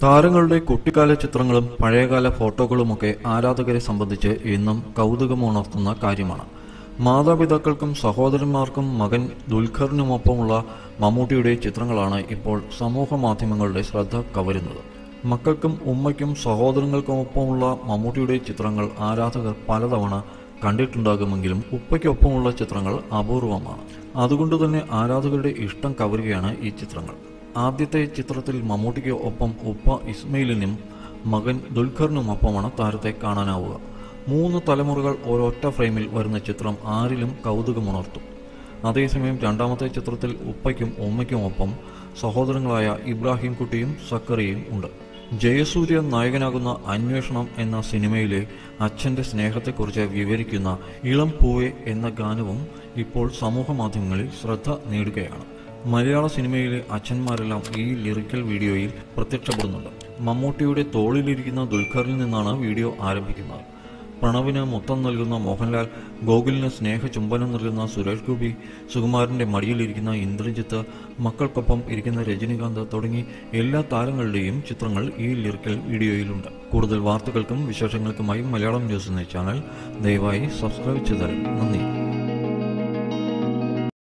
താരങ്ങളുടെ കുട്ടിക്കാല ചിത്രങ്ങളും പഴയകാല ഫോട്ടോകളുമൊക്കെ ആരാധകരെ സംബന്ധിച്ച് ഇന്നും കൗതുകമുണർത്തുന്ന കാര്യമാണ് മാതാപിതാക്കൾക്കും സഹോദരന്മാർക്കും മകൻ ദുൽഖറിനുമൊപ്പമുള്ള മമ്മൂട്ടിയുടെ ചിത്രങ്ങളാണ് ഇപ്പോൾ സമൂഹ മാധ്യമങ്ങളുടെ ശ്രദ്ധ കവരുന്നത് മക്കൾക്കും ഉമ്മയ്ക്കും സഹോദരങ്ങൾക്കുമൊപ്പമുള്ള മമ്മൂട്ടിയുടെ ചിത്രങ്ങൾ ആരാധകർ പലതവണ കണ്ടിട്ടുണ്ടാകുമെങ്കിലും ഉപ്പയ്ക്കൊപ്പമുള്ള ചിത്രങ്ങൾ അപൂർവമാണ് അതുകൊണ്ട് തന്നെ ആരാധകരുടെ ഇഷ്ടം കവരുകയാണ് ഈ ചിത്രങ്ങൾ ആദ്യത്തെ ചിത്രത്തിൽ മമ്മൂട്ടിക്ക് ഒപ്പം ഉപ്പ ഇസ്മയിലിനും മകൻ ദുൽഖറിനുമൊപ്പമാണ് താരത്തെ കാണാനാവുക മൂന്ന് തലമുറകൾ ഒരൊറ്റ ഫ്രെയിമിൽ വരുന്ന ചിത്രം ആരിലും കൗതുകമുണർത്തും അതേസമയം രണ്ടാമത്തെ ചിത്രത്തിൽ ഉപ്പയ്ക്കും ഉമ്മയ്ക്കുമൊപ്പം സഹോദരങ്ങളായ ഇബ്രാഹിം കുട്ടിയും സക്കറിയും ഉണ്ട് ജയസൂര്യ നായകനാകുന്ന അന്വേഷണം എന്ന സിനിമയിലെ അച്ഛന്റെ സ്നേഹത്തെക്കുറിച്ച് വിവരിക്കുന്ന ഇളം പൂവെ എന്ന ഗാനവും ഇപ്പോൾ സമൂഹ മാധ്യമങ്ങളിൽ ശ്രദ്ധ നേടുകയാണ് മലയാള സിനിമയിലെ അച്ഛന്മാരെല്ലാം ഈ ലിറിക്കൽ വീഡിയോയിൽ പ്രത്യക്ഷപ്പെടുന്നുണ്ട് മമ്മൂട്ടിയുടെ തോളിലിരിക്കുന്ന ദുൽഖറിൽ നിന്നാണ് വീഡിയോ ആരംഭിക്കുന്നത് പ്രണവിന് മുത്തം നൽകുന്ന മോഹൻലാൽ ഗോകുലിന് സ്നേഹ ചുംബനം നൽകുന്ന സുരേഷ് ഗോപി സുകുമാരന്റെ മടിയിലിരിക്കുന്ന ഇന്ദ്രജിത്ത് മക്കൾക്കൊപ്പം ഇരിക്കുന്ന രജനികാന്ത് തുടങ്ങി എല്ലാ താരങ്ങളുടെയും ചിത്രങ്ങൾ ഈ ലിറിക്കൽ വീഡിയോയിലുണ്ട് കൂടുതൽ വാർത്തകൾക്കും വിശേഷങ്ങൾക്കുമായി മലയാളം ന്യൂസ് എന്ന ചാനൽ ദയവായി സബ്സ്ക്രൈബ് ചെയ്താൽ നന്ദി